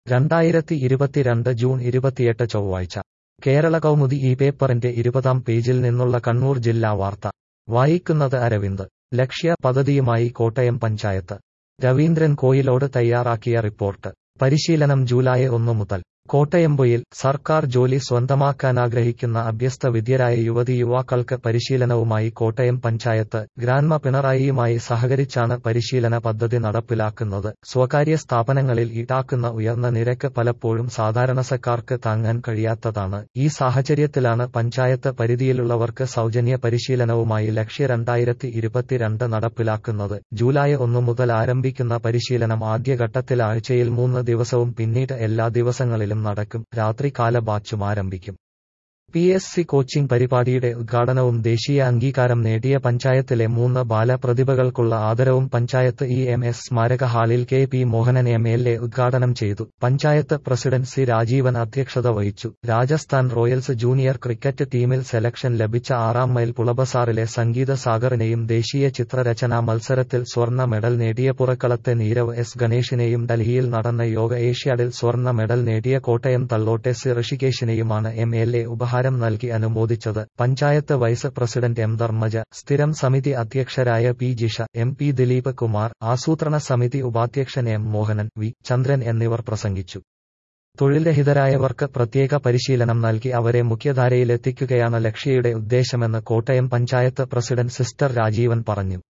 രണ്ടായിരത്തി ഇരുപത്തിരണ്ട് ജൂൺ ഇരുപത്തിയെട്ട് ചൊവ്വാഴ്ച കേരള കൗമുദി ഈ പേപ്പറിന്റെ ഇരുപതാം പേജിൽ നിന്നുള്ള കണ്ണൂർ ജില്ലാ വാർത്ത വായിക്കുന്നത് അരവിന്ദ് ലക്ഷ്യ പദ്ധതിയുമായി കോട്ടയം പഞ്ചായത്ത് രവീന്ദ്രൻ കോയിലോട് തയ്യാറാക്കിയ റിപ്പോർട്ട് പരിശീലനം ജൂലൈ ഒന്ന് മുതൽ കോട്ടയംപൊയിൽ സർക്കാർ ജോലി സ്വന്തമാക്കാനാഗ്രഹിക്കുന്ന അഭ്യസ്ത വിദ്യരായ യുവതി യുവാക്കൾക്ക് പരിശീലനവുമായി കോട്ടയം പഞ്ചായത്ത് ഗ്രാൻമ പിണറായിയുമായി സഹകരിച്ചാണ് പരിശീലന പദ്ധതി നടപ്പിലാക്കുന്നത് സ്വകാര്യ സ്ഥാപനങ്ങളിൽ ഈടാക്കുന്ന ഉയർന്ന നിരക്ക് പലപ്പോഴും സാധാരണക്കാർക്ക് താങ്ങാൻ കഴിയാത്തതാണ് ഈ സാഹചര്യത്തിലാണ് പഞ്ചായത്ത് പരിധിയിലുള്ളവർക്ക് സൗജന്യ പരിശീലനവുമായി ലക്ഷ്യ രണ്ടായിരത്തി ഇരുപത്തിരണ്ട് നടപ്പിലാക്കുന്നത് ജൂലൈ ഒന്ന് മുതൽ ആരംഭിക്കുന്ന പരിശീലനം ആദ്യഘട്ടത്തിൽ ആഴ്ചയിൽ മൂന്ന് ദിവസവും പിന്നീട് എല്ലാ ദിവസങ്ങളിലും നടക്കും രാത്രികാല ബാച്ചും ആരംഭിക്കും പി എസ് സി കോച്ചിംഗ് പരിപാടിയുടെ ഉദ്ഘാടനവും ദേശീയ അംഗീകാരം നേടിയ പഞ്ചായത്തിലെ മൂന്ന് ബാലപ്രതിഭകൾക്കുള്ള ആദരവും പഞ്ചായത്ത് ഇ എം എസ് സ്മാരക ഹാളിൽ K P Mohanan M L A ഉദ്ഘാടനം ചെയ്തു പഞ്ചായത്ത് പ്രസിഡന്റ് സി രാജീവൻ അധ്യക്ഷത വഹിച്ചു രാജസ്ഥാൻ റോയൽസ് ജൂനിയർ ക്രിക്കറ്റ് ടീമിൽ സെലക്ഷൻ ലഭിച്ച ആറാം മൈൽ പുളബസാറിലെ സംഗീത സാഗറിനെയും ദേശീയ ചിത്രരചനാ മത്സരത്തിൽ സ്വർണ്ണ മെഡൽ നേടിയ പുറക്കളത്തെ നീരവ് എസ് ഗണേഷിനെയും ഡൽഹിയിൽ നടന്ന യോഗ ഏഷ്യാഡിൽ സ്വർണ്ണ മെഡൽ നേടിയ കോട്ടയം തള്ളോട്ടെ സി ഋഷികേശിനെയുമാണ് എം എൽ എ ഉപഹാരം നൽകി അനുമോദിച്ചത് panchayat vice president M Dharmaja സ്ഥിരം സമിതി അധ്യക്ഷരായ P Jisha M P Dileep Kumar ആസൂത്രണ സമിതി ഉപാധ്യക്ഷൻ എം മോഹനൻ വി ചന്ദ്രൻ എന്നിവർ പ്രസംഗിച്ചു തൊഴിൽരഹിതരായവർക്ക് പ്രത്യേക പരിശീലനം നൽകി അവരെ മുഖ്യധാരയിലെത്തിക്കുകയാണ് ലക്ഷ്യയുടെ ഉദ്ദേശമെന്ന് കോട്ടയം പഞ്ചായത്ത് പ്രസിഡന്റ് സിസ്റ്റർ രാജീവൻ പറഞ്ഞു